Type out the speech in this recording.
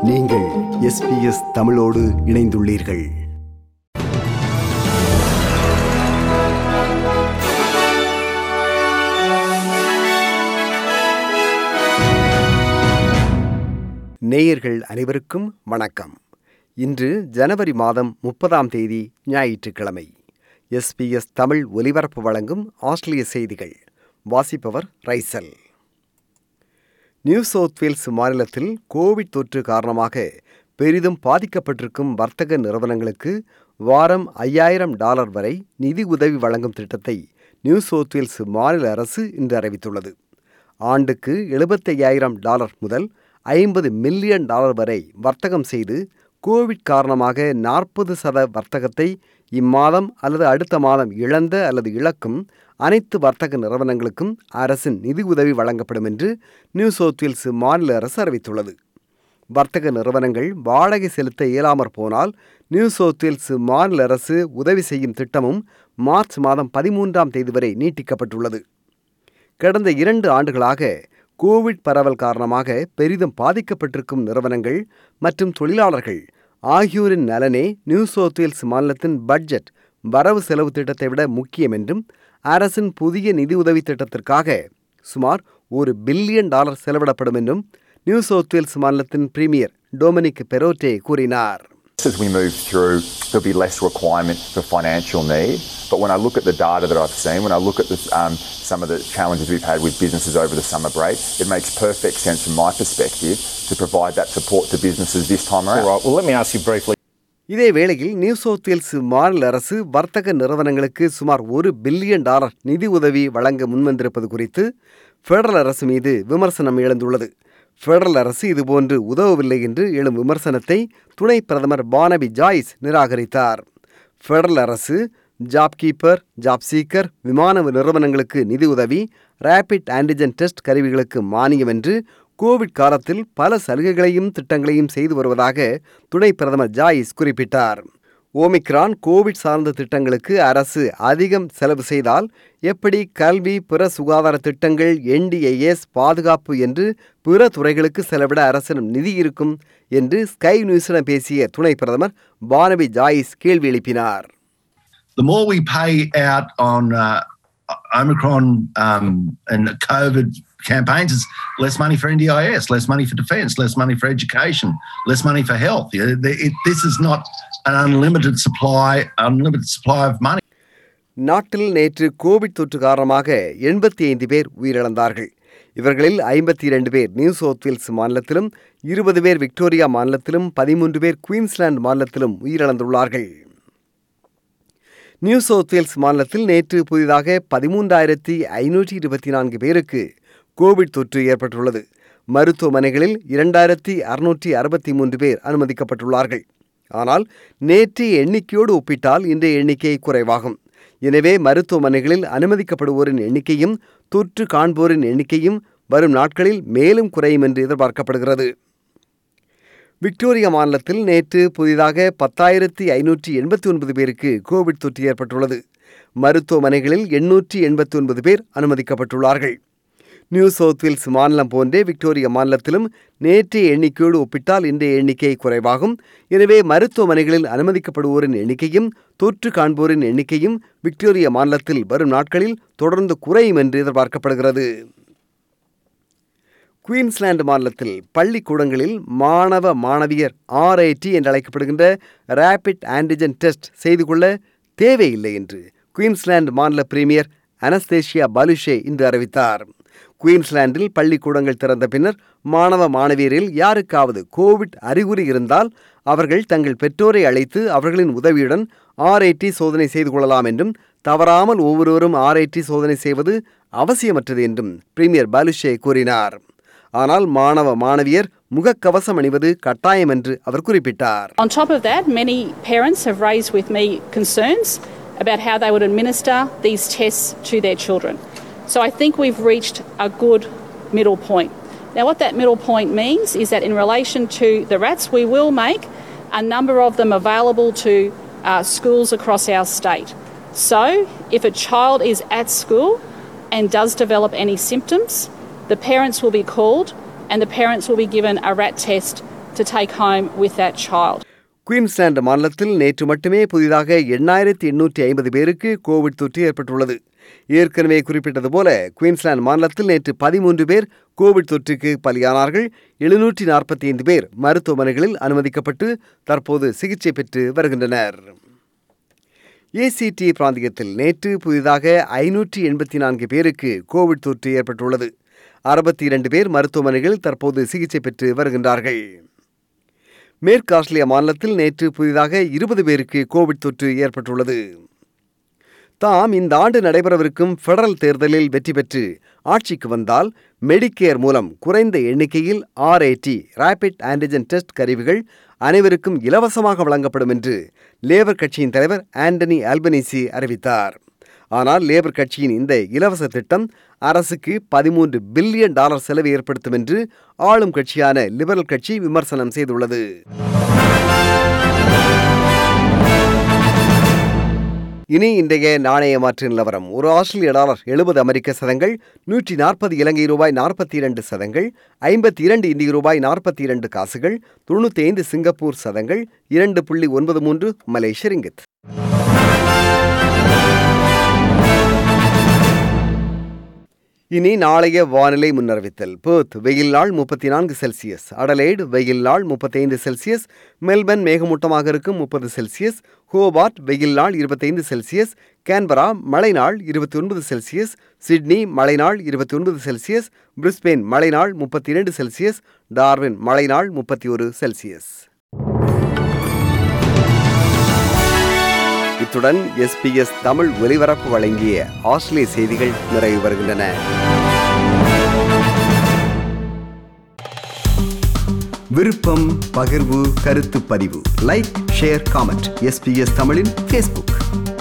நீங்கள் எஸ்பிஎஸ் தமிழோடு இணைந்துள்ளீர்கள் நேயர்கள் அனைவருக்கும் வணக்கம் இன்று ஜனவரி மாதம் முப்பதாம் தேதி ஞாயிற்றுக்கிழமை எஸ்பிஎஸ் தமிழ் ஒலிபரப்பு வழங்கும் ஆஸ்திரேலிய செய்திகள் வாசிப்பவர் ரைசல் நியூ சவுத் வேல்ஸ் மாநிலத்தில் கோவிட் தொற்று காரணமாக பெரிதும் பாதிக்கப்பட்டிருக்கும் வர்த்தக நிறுவனங்களுக்கு வாரம் ஐயாயிரம் டாலர் வரை நிதி உதவி வழங்கும் திட்டத்தை நியூ சவுத் வேல்ஸ் மாநில அரசு இன்று அறிவித்துள்ளது ஆண்டுக்கு எழுபத்தையாயிரம் டாலர் முதல் ஐம்பது மில்லியன் டாலர் வரை வர்த்தகம் செய்து கோவிட் காரணமாக நாற்பது சத வர்த்தகத்தை இம்மாதம் அல்லது அடுத்த மாதம் இழந்த அல்லது இழக்கும் அனைத்து வர்த்தக நிறுவனங்களுக்கும் அரசின் நிதி உதவி வழங்கப்படும் என்று நியூ சவுத் வேல்ஸ் மாநில அரசு அறிவித்துள்ளது வர்த்தக நிறுவனங்கள் வாடகை செலுத்த இயலாமற் போனால் நியூ சவுத் வேல்ஸ் மாநில அரசு உதவி செய்யும் திட்டமும் மார்ச் மாதம் பதிமூன்றாம் தேதி வரை நீட்டிக்கப்பட்டுள்ளது கடந்த இரண்டு ஆண்டுகளாக கோவிட் பரவல் காரணமாக பெரிதும் பாதிக்கப்பட்டிருக்கும் நிறுவனங்கள் மற்றும் தொழிலாளர்கள் ஆகியோரின் நலனே நியூ சவுத் வேல்ஸ் மாநிலத்தின் பட்ஜெட் வரவு செலவு திட்டத்தை விட முக்கியம் என்றும் அரசின் புதிய நிதியுதவி திட்டத்திற்காக சுமார் ஒரு பில்லியன் டாலர் செலவிடப்படும் என்றும் நியூ சவுத் வேல்ஸ் மாநிலத்தின் பிரீமியர் டொமினிக் பெரோட்டே கூறினார் As we move through, there'll be less requirement for financial need. But when I look at the data that I've seen, when I look at the, um, some of the challenges we've had with businesses over the summer break, it makes perfect sense from my perspective to provide that support to businesses this time around. All right, well, let me ask you briefly. இதே வேளையில் new South Wales மாநில அரசு வர்த்தக நிறுவனங்களுக்கு சுமார் ஒரு billion dollar நிதி உதவி வழங்க முன்வந்திருப்பது குறித்து ஃபெடரல் அரசு மீது விமர்சனம் எழுந்துள்ளது ஃபெடரல் அரசு இதுபோன்று உதவவில்லை என்று எழும் விமர்சனத்தை துணை பிரதமர் பானபி ஜாய்ஸ் நிராகரித்தார் ஃபெடரல் அரசு ஜாப் கீப்பர் ஜாப் சீக்கர் விமான நிறுவனங்களுக்கு நிதி உதவி ரேபிட் ஆன்டிஜன் டெஸ்ட் கருவிகளுக்கு மானியம் என்று கோவிட் காலத்தில் பல சலுகைகளையும் திட்டங்களையும் செய்து வருவதாக துணை பிரதமர் ஜாயிஸ் குறிப்பிட்டார் ஓமிக்ரான் கோவிட் சார்ந்த திட்டங்களுக்கு அரசு அதிகம் செலவு செய்தால் எப்படி கல்வி பிற சுகாதார திட்டங்கள் என்டிஐஎஸ் பாதுகாப்பு என்று பிற துறைகளுக்கு செலவிட அரசிடம் நிதி இருக்கும் என்று ஸ்கை நியூஸிடம் பேசிய துணை பிரதமர் பானபி ஜாயிஸ் கேள்வி எழுப்பினார் the more we pay out on uh, Omicron um, and COVID campaigns, it's less money for NDIS, less money for defence, less money for education, less money for health. You know, the- it, this is not an unlimited supply, unlimited supply of money. நாட்டில் நேற்று Covid தொற்று காரணமாக எண்பத்தி ஐந்து பேர் உயிரிழந்தார்கள் இவர்களில் ஐம்பத்தி இரண்டு பேர் நியூ சவுத் வேல்ஸ் மாநிலத்திலும் இருபது பேர் விக்டோரியா மாநிலத்திலும் பதிமூன்று பேர் குயின்ஸ்லாந்து மாநிலத்திலும் உயிரிழந்துள்ளார்கள் நியூ சவுத் வேல்ஸ் மாநிலத்தில் நேற்று புதிதாக பதிமூன்றாயிரத்தி ஐநூற்றி இருபத்தி நான்கு பேருக்கு கோவிட் தொற்று ஏற்பட்டுள்ளது மருத்துவமனைகளில் இரண்டாயிரத்தி அறுநூற்றி அறுபத்தி மூன்று பேர் அனுமதிக்கப்பட்டுள்ளார்கள் ஆனால் நேற்றைய எண்ணிக்கையோடு ஒப்பிட்டால் இன்றைய எண்ணிக்கை குறைவாகும் எனவே மருத்துவமனைகளில் அனுமதிக்கப்படுவோரின் எண்ணிக்கையும் தொற்று காண்போரின் எண்ணிக்கையும் வரும் நாட்களில் மேலும் குறையும் என்று எதிர்பார்க்கப்படுகிறது விக்டோரியா மாநிலத்தில் நேற்று புதிதாக பத்தாயிரத்தி ஐநூற்றி எண்பத்தி ஒன்பது பேருக்கு கோவிட் தொற்று ஏற்பட்டுள்ளது மருத்துவமனைகளில் எண்ணூற்றி எண்பத்தி ஒன்பது பேர் அனுமதிக்கப்பட்டுள்ளார்கள் நியூ சவுத் வேல்ஸ் மாநிலம் போன்றே விக்டோரியா மாநிலத்திலும் நேற்றைய எண்ணிக்கையோடு ஒப்பிட்டால் இன்றைய எண்ணிக்கை குறைவாகும் எனவே மருத்துவமனைகளில் அனுமதிக்கப்படுவோரின் எண்ணிக்கையும் தொற்று காண்போரின் எண்ணிக்கையும் விக்டோரியா மாநிலத்தில் வரும் நாட்களில் தொடர்ந்து குறையும் என்று எதிர்பார்க்கப்படுகிறது குயின்ஸ்லாந்து மாநிலத்தில் பள்ளிக்கூடங்களில் மாணவ மாணவியர் ஆர்ஐடி என்று அழைக்கப்படுகின்ற ரேபிட் ஆன்டிஜன் டெஸ்ட் செய்து கொள்ள தேவையில்லை என்று குயின்ஸ்லாந்து மாநில பிரீமியர் அனஸ்தேஷியா பாலுஷே இன்று அறிவித்தார் குயின்ஸ்லாந்தில் பள்ளிக்கூடங்கள் திறந்த பின்னர் மாணவ மாணவியரில் யாருக்காவது கோவிட் அறிகுறி இருந்தால் அவர்கள் தங்கள் பெற்றோரை அழைத்து அவர்களின் உதவியுடன் ஆர்ஐடி சோதனை செய்து கொள்ளலாம் என்றும் தவறாமல் ஒவ்வொருவரும் ஆர்ஐடி சோதனை செய்வது அவசியமற்றது என்றும் பிரீமியர் பாலுஷே கூறினார் ஆனால் மாணவ மாணவியர் முகக்கவசம் அணிவது கட்டாயம் என்று அவர் குறிப்பிட்டார் On top of that, many parents have raised with me concerns about how they would administer these tests to their children. So I think we've reached a good middle point. Now, what that middle point means is that in relation to the rats, we will make a number of them available to uh, schools across our state. So, if a child is at school and does develop any symptoms, the parents will be called and the parents will be given a rat test to take home with that child. Queensland மாநிலத்தில் நேற்று மட்டுமே புதிதாக எண்ணாயிரத்தி எண்ணூற்றி ஐம்பது பேருக்கு Covid தொற்று ஏற்பட்டுள்ளது ஏற்கனவே குறிப்பிட்டது போல குயின்ஸ்லாந்து மாநிலத்தில் நேற்று பதிமூன்று பேர் கோவிட் தொற்றுக்கு பலியானார்கள் எழுநூற்றி நாற்பத்தி ஐந்து பேர் மருத்துவமனைகளில் அனுமதிக்கப்பட்டு தற்போது சிகிச்சை பெற்று வருகின்றனர் ஏசிடி பிராந்தியத்தில் நேற்று புதிதாக ஐநூற்றி எண்பத்தி நான்கு பேருக்கு கோவிட் தொற்று ஏற்பட்டுள்ளது அறுபத்தி இரண்டு பேர் மருத்துவமனைகளில் தற்போது சிகிச்சை பெற்று வருகின்றார்கள் மேற்கு ஆஸ்திரேலியா மாநிலத்தில் நேற்று புதிதாக இருபது பேருக்கு கோவிட் தொற்று ஏற்பட்டுள்ளது தாம் இந்த ஆண்டு நடைபெறவிருக்கும் ஃபெடரல் தேர்தலில் வெற்றி பெற்று ஆட்சிக்கு வந்தால் மெடிக்கேர் மூலம் குறைந்த எண்ணிக்கையில் ஆர்ஏடி ரேபிட் ஆன்டிஜன் டெஸ்ட் கருவிகள் அனைவருக்கும் இலவசமாக வழங்கப்படும் என்று லேபர் கட்சியின் தலைவர் ஆண்டனி ஆல்பனிசி அறிவித்தார் ஆனால் லேபர் கட்சியின் இந்த இலவச திட்டம் அரசுக்கு பதிமூன்று பில்லியன் டாலர் செலவு ஏற்படுத்தும் என்று ஆளும் கட்சியான லிபரல் கட்சி விமர்சனம் செய்துள்ளது இனி இன்றைய நாணய மாற்று நிலவரம் ஒரு ஆஸ்திரேலிய டாலர் எழுபது அமெரிக்க சதங்கள் நூற்றி நாற்பது இலங்கை ரூபாய் நாற்பத்தி இரண்டு சதங்கள் ஐம்பத்தி இரண்டு இந்திய ரூபாய் நாற்பத்தி இரண்டு காசுகள் தொண்ணூற்றி ஐந்து சிங்கப்பூர் சதங்கள் இரண்டு புள்ளி ஒன்பது மூன்று மலேசிய ரிங்கித் இனி நாளைய வானிலை முன்னறிவித்தல் பேர்த் வெயில் நாள் முப்பத்தி நான்கு செல்சியஸ் அடலைடு வெயில் நாள் முப்பத்தைந்து செல்சியஸ் மெல்பர்ன் மேகமூட்டமாக இருக்கும் முப்பது செல்சியஸ் ஹோபார்ட் வெயில் நாள் இருபத்தைந்து செல்சியஸ் கேன்பரா மழை நாள் இருபத்தி ஒன்பது செல்சியஸ் சிட்னி மழை நாள் இருபத்தி ஒன்பது செல்சியஸ் பிரிஸ்பெயின் மழை நாள் முப்பத்தி இரண்டு செல்சியஸ் டார்வின் மழை நாள் முப்பத்தி ஒரு செல்சியஸ் இத்துடன் எஸ்பிஎஸ் தமிழ் ஒலிபரப்பு வழங்கிய ஆஸ்திரேலிய செய்திகள் நிறைவு வருகின்றன விருப்பம் பகிர்வு கருத்து பதிவு லைக் ஷேர் காமெண்ட் எஸ்பிஎஸ் தமிழின் ஃபேஸ்புக்